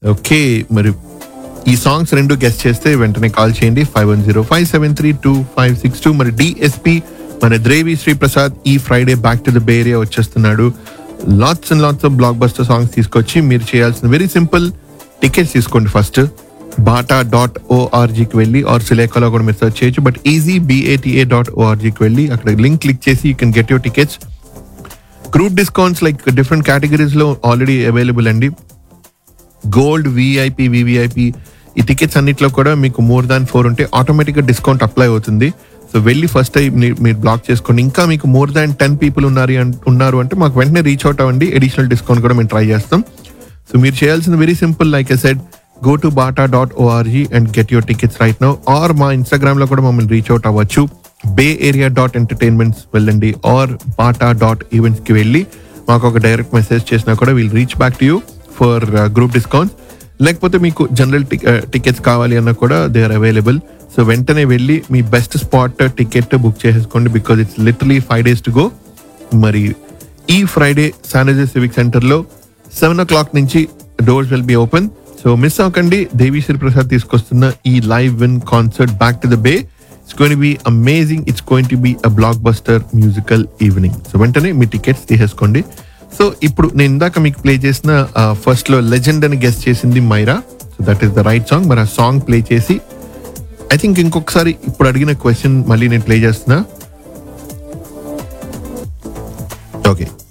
okay మరి ఈ songs రెండు గెస్ట్ చేస్తే వెంటనే కాల్ చేయండి five one zero five seven three two five six two మరి డిఎస్పి మన ద్రేవి శ్రీప్రసాద్ ఈ Friday back to the bay area వచ్చేస్తున్నాడు lots and lots of block buster songs తీసుకొచ్చి మీరు చేయాల్సిన వెరీ సింపుల్ టికెట్స్ తీసుకోండి ఫస్ట్ బాటా డాట్ ఓఆర్జీకి వెళ్ళి ఆర్ సిలేకాలో కూడా మీరు సెర్చ్ చేయొచ్చు బట్ ఈజీ బిఏటిఏ డాట్ ఓఆర్జీకి వెళ్ళి అక్కడ లింక్ క్లిక్ చేసి you can get your tickets group discounts like different categories లో ఆల్రెడీ అవైలబుల్ అండి గోల్డ్ విఐపి వివిఐపి ఈ టికెట్స్ అన్నిట్లో కూడా మీకు మోర్ దాన్ ఫోర్ ఉంటే ఆటోమేటిక్గా డిస్కౌంట్ అప్లై అవుతుంది సో వెళ్ళి ఫస్ట్ టైం మీరు బ్లాక్ చేసుకోండి ఇంకా మీకు మోర్ దాన్ టెన్ పీపుల్ ఉన్నారు అన్- ఉన్నారు అంటే మాకు వెంటనే రీచ్ అవుట్ అవ్వండి అడిషనల్ డిస్కౌంట్ కూడా మేము ట్రై చేస్తాం సో మీరు చేయాల్సిన very simple like I said go to BATA dot O R G and get your tickets right now or మా ఇన్స్టాగ్రామ్ లో కూడా మమ్మల్ని రీచ్ అవుట్ అవ్వచ్చు బే ఏరియా డాట్ ఎంటర్టైన్మెంట్స్ వెళ్ళండి ఆర్ బాటా డాట్ ఈవెంట్స్ కి వెళ్ళి మాకు ఒక డైరెక్ట్ మెసేజ్ చేసినా కూడా will reach back to you for group discount లేకపోతే మీకు జనరల్ టికెట్స్ కావాలి అన్నా కూడా దే ఆర్ అవైలబుల్ సో వెంటనే వెళ్ళి మీ బెస్ట్ స్పాట్ టికెట్ బుక్ చేసేసుకోండి because it's literally five days to go మరి ఈ ఫ్రైడే శానిజర్ సివిక్ సెంటర్ లో సెవెన్ ఓ క్లాక్ నుంచి doors will be open so miss అవ్వకండి దేవిశ్రీ ప్రసాద్ తీసుకొస్తున్న ఈ live win concert back to the bay it's going B amazing it's going to be a block buster musical evening so వెంటనే మీ tickets తీసేసుకోండి so ఇప్పుడు నేను ఇందాక మీకు ప్లే చేసిన ఫస్ట్ లో లెజెండ్ అని గెస్ట్ చేసింది Myra so that is the right song మరి ఆ సాంగ్ ప్లే చేసి ఐ థింక్ ఇంకొకసారి ఇప్పుడు అడిగిన క్వశ్చన్ మళ్ళీ నేను ప్లే చేస్తున్నా ఓకే